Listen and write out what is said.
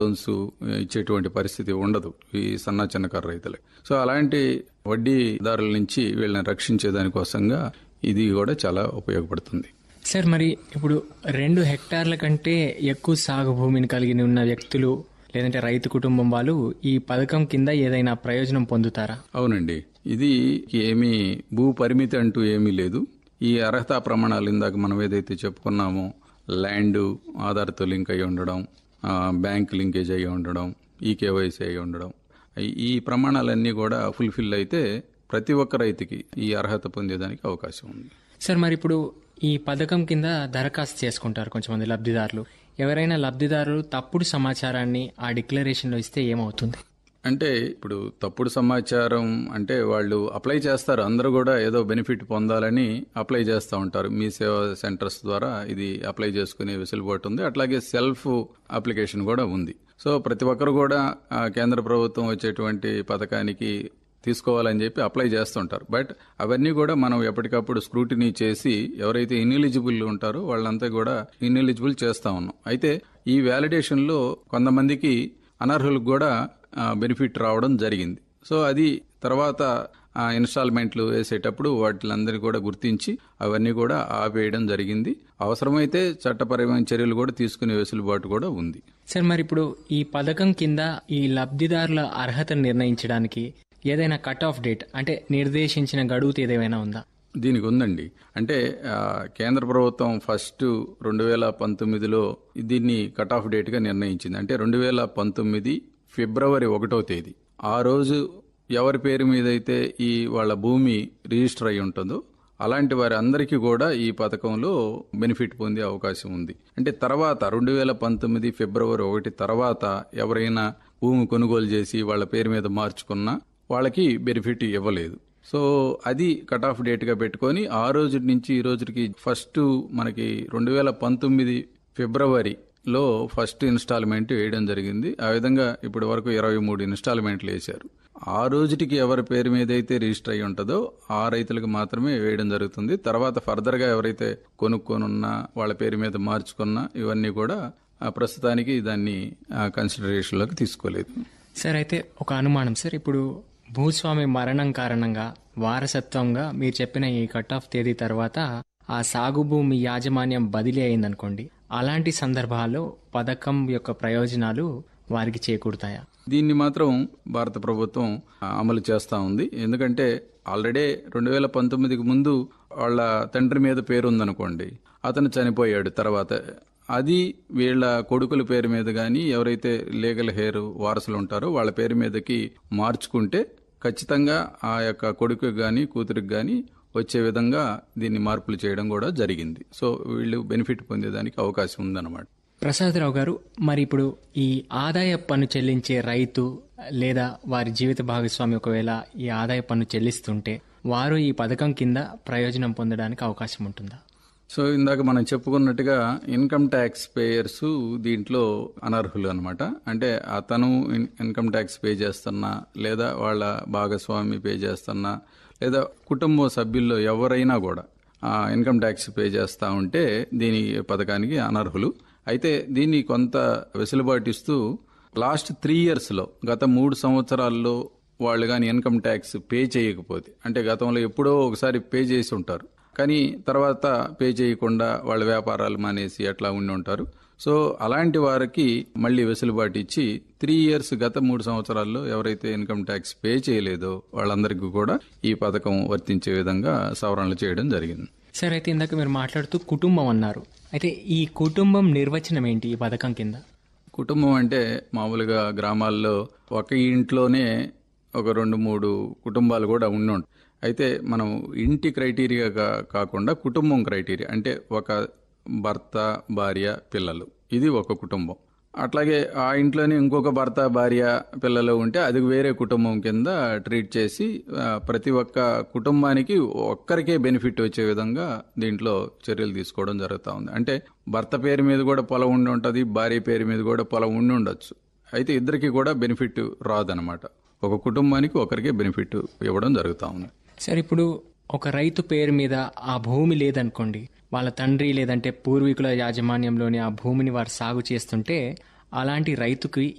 loans ఇచ్చేటువంటి పరిస్థితి ఉండదు ఈ సన్న చిన్నకారు రైతులకి సో అలాంటి వడ్డీదారుల నుంచి వీళ్ళని రక్షించే దానికోసంగా ఇది కూడా చాలా ఉపయోగపడుతుంది సార్ మరి ఇప్పుడు రెండు హెక్టార్ల కంటే ఎక్కువ సాగు భూమిని కలిగి ఉన్న వ్యక్తులు లేదంటే రైతు కుటుంబం వాళ్ళు ఈ పథకం కింద ఏదైనా ప్రయోజనం పొందుతారా అవునండి ఇది ఏమీ భూ పరిమితి అంటూ ఏమీ లేదు ఈ అర్హతా ప్రమాణాలు ఇందాక మనం ఏదైతే చెప్పుకున్నామో ల్యాండ్ ఆధార్తో లింక్ అయి ఉండడం ఆ, బ్యాంక్ లింకేజ్ అయి ఉండడం ఈ కేవైసీ అయి ఉండడం ఈ- ఈ ప్రమాణాలన్నీ కూడా ఫుల్ఫిల్ అయితే ప్రతి ఒక్క రైతుకి ఈ అర్హత పొందేదానికి అవకాశం ఉంది సార్ మరి ఇప్పుడు ఈ పథకం కింద దరఖాస్తు చేసుకుంటారు కొంతమంది లబ్ధిదారులు ఎవరైనా లబ్ధిదారులు తప్పుడు సమాచారాన్ని ఆ డిక్లరేషన్లో ఇస్తే ఏమవుతుంది అంటే ఇప్పుడు తప్పుడు సమాచారం అంటే వాళ్ళు అప్లై చేస్తారు అందరూ కూడా ఏదో బెనిఫిట్ పొందాలని అప్లై చేస్తూ ఉంటారు మీ సేవా సెంటర్స్ ద్వారా ఇది అప్లై చేసుకునే వెసులుబాటు ఉంది అట్లాగే సెల్ఫ్ అప్లికేషన్ కూడా ఉంది సో ప్రతి ఒక్కరు కూడా ఆ, కేంద్ర ప్రభుత్వం వచ్చేటువంటి పథకానికి తీసుకోవాలని చెప్పి అప్లై చేస్తుంటారు బట్ అవన్నీ కూడా మనం ఎప్పటికప్పుడు స్క్రూటినీ చేసి ఎవరైతే ఇన్ఎలిజిబుల్ ఉంటారో వాళ్ళంతా కూడా ఇన్ఎలిజిబుల్ చేస్తా ఉన్నాం అయితే ఈ వ్యాలిడేషన్ లో కొంతమందికి అనర్హులకు కూడా బెనిఫిట్ రావడం జరిగింది సో అది తర్వాత ఆ, ఇన్స్టాల్మెంట్లు వేసేటప్పుడు వాటిలందరినీ కూడా గుర్తించి అవన్నీ కూడా ఆపేయడం జరిగింది అవసరమైతే చట్టపరమైన చర్యలు కూడా తీసుకునే వెసులుబాటు కూడా ఉంది సార్ మరి ఇప్పుడు ఈ పథకం కింద ఈ లబ్ధిదారుల అర్హతను నిర్ణయించడానికి ఏదైనా కట్ ఆఫ్ డేట్ అంటే నిర్దేశించిన గడువు తేదీ ఏదైనా ఉందా దీనికి ఉందండి అంటే ఆ, కేంద్ర ప్రభుత్వం ఫస్ట్ రెండు వేల పంతొమ్మిదిలో దీన్ని కట్ ఆఫ్ డేట్ గా నిర్ణయించింది అంటే రెండు వేల పంతొమ్మిది ఫిబ్రవరి ఒకటో తేదీ ఆ రోజు ఎవరి పేరు మీద అయితే ఈ వాళ్ళ భూమి రిజిస్టర్ అయి ఉంటుందో అలాంటి వారి అందరికీ కూడా ఈ పథకంలో బెనిఫిట్ పొందే అవకాశం ఉంది అంటే తర్వాత రెండు వేల పంతొమ్మిది ఫిబ్రవరి ఒకటి తర్వాత ఎవరైనా భూమి కొనుగోలు చేసి వాళ్ళ పేరు మీద మార్చుకున్నా వాళ్ళకి బెనిఫిట్ ఇవ్వలేదు సో అది కట్ ఆఫ్ డేట్ గా పెట్టుకొని ఆ రోజు నుంచి ఈ రోజుకి ఫస్ట్ మనకి రెండు వేల పంతొమ్మిది ఫిబ్రవరిలో ఫస్ట్ ఇన్స్టాల్మెంట్ వేయడం జరిగింది ఆ విధంగా ఇప్పటి వరకు ఇరవై మూడు ఇన్స్టాల్మెంట్లు వేశారు ఆ రోజుటికి ఎవరి పేరు మీద అయితే రిజిస్టర్ అయి ఉంటుందో ఆ రైతులకు మాత్రమే వేయడం జరుగుతుంది తర్వాత ఫర్దర్ గా ఎవరైతే కొనుక్కొనున్నా వాళ్ళ పేరు మీద మార్చుకున్నా ఇవన్నీ కూడా ఆ, ప్రస్తుతానికి దాన్ని కన్సిడరేషన్ లోకి తీసుకోలేదు సార్ అయితే ఒక అనుమానం సార్ ఇప్పుడు భూస్వామి మరణం కారణంగా వారసత్వంగా మీరు చెప్పిన ఈ కట్ ఆఫ్ తేదీ తర్వాత ఆ సాగు భూమి యాజమాన్యం బదిలీ అయిందనుకోండి అలాంటి సందర్భాల్లో పథకం యొక్క ప్రయోజనాలు వారికి చేకూరుతాయా దీన్ని మాత్రం భారత ప్రభుత్వం ఆ, అమలు చేస్తా ఉంది ఎందుకంటే ఆల్రెడీ రెండు వేల పంతొమ్మిదికి ముందు వాళ్ళ తండ్రి మీద పేరు ఉందనుకోండి అతను చనిపోయాడు తర్వాత అది వీళ్ళ కొడుకుల పేరు మీద కానీ ఎవరైతే లీగల్ హెయిర్ వారసులు ఉంటారో వాళ్ళ పేరు మీదకి మార్చుకుంటే ఖచ్చితంగా ఆ యొక్క కొడుకు కానీ కూతురికి కానీ వచ్చే విధంగా దీన్ని మార్పులు చేయడం కూడా జరిగింది సో వీళ్ళు బెనిఫిట్ పొందేదానికి అవకాశం ఉందన్నమాట ప్రసాదరావు గారు మరి ఇప్పుడు ఈ ఆదాయ పన్ను చెల్లించే రైతు లేదా వారి జీవిత భాగస్వామి ఒకవేళ ఈ ఆదాయ పన్ను చెల్లిస్తుంటే వారు ఈ పథకం కింద ప్రయోజనం పొందడానికి అవకాశం ఉంటుందా సో ఇందాక మనం చెప్పుకున్నట్టుగా ఇన్కమ్ ట్యాక్స్ పేయర్స్ దీంట్లో అనర్హులు అనమాట అంటే అతను ఇన్- ఇన్కమ్ ట్యాక్స్ పే చేస్తున్నా లేదా వాళ్ళ భాగస్వామి పే చేస్తున్నా లేదా కుటుంబ సభ్యుల్లో ఎవరైనా కూడా ఆ ఇన్కమ్ ట్యాక్స్ పే చేస్తా ఉంటే దీని పథకానికి అనర్హులు అయితే దీన్ని కొంత వెసులుబాటు ఇస్తూ లాస్ట్ త్రీ ఇయర్స్లో గత మూడు సంవత్సరాల్లో వాళ్ళు కానీ ఇన్కమ్ ట్యాక్స్ పే చేయకపోతే అంటే గతంలో ఎప్పుడో ఒకసారి పే చేసి ఉంటారు కానీ తర్వాత పే చేయకుండా వాళ్ళ వ్యాపారాలు మానేసి అట్లా ఉండి ఉంటారు సో అలాంటి వారికి మళ్ళీ వెసులుబాటు ఇచ్చి త్రీ ఇయర్స్ గత మూడు సంవత్సరాల్లో ఎవరైతే ఇన్కమ్ ట్యాక్స్ పే చేయలేదో వాళ్ళందరికీ కూడా ఈ పథకం వర్తించే విధంగా సవరణలు చేయడం జరిగింది సార్ అయితే ఇందాక మీరు మాట్లాడుతూ కుటుంబం అన్నారు అయితే ఈ కుటుంబం నిర్వచనం ఏంటి ఈ పథకం కింద కుటుంబం అంటే మామూలుగా గ్రామాల్లో ఒక ఇంట్లోనే ఒక రెండు మూడు కుటుంబాలు కూడా ఉండి ఉంటాయి అయితే మనం ఇంటి క్రైటీరియా కా- కాకుండా కుటుంబం క్రైటీరియా అంటే ఒక భర్త భార్య పిల్లలు ఇది ఒక కుటుంబం అట్లాగే ఆ ఇంట్లోనే ఇంకొక భర్త భార్య పిల్లలు ఉంటే అది వేరే కుటుంబం కింద ట్రీట్ చేసి ఆ, ప్రతి ఒక్క కుటుంబానికి ఒక్కరికే బెనిఫిట్ వచ్చే విధంగా దీంట్లో చర్యలు తీసుకోవడం జరుగుతూ ఉంది అంటే భర్త పేరు మీద కూడా పొలం ఉండి ఉంటుంది భార్య పేరు మీద కూడా పొలం ఉండి ఉండొచ్చు అయితే ఇద్దరికి కూడా బెనిఫిట్ రాదనమాట ఒక కుటుంబానికి ఒకరికే బెనిఫిట్ ఇవ్వడం జరుగుతూ ఉంది సార్ ఇప్పుడు ఒక రైతు పేరు మీద ఆ భూమి లేదనుకోండి వాళ్ళ తండ్రి లేదంటే పూర్వీకుల యాజమాన్యంలోని ఆ భూమిని వారు సాగు చేస్తుంటే అలాంటి రైతుకి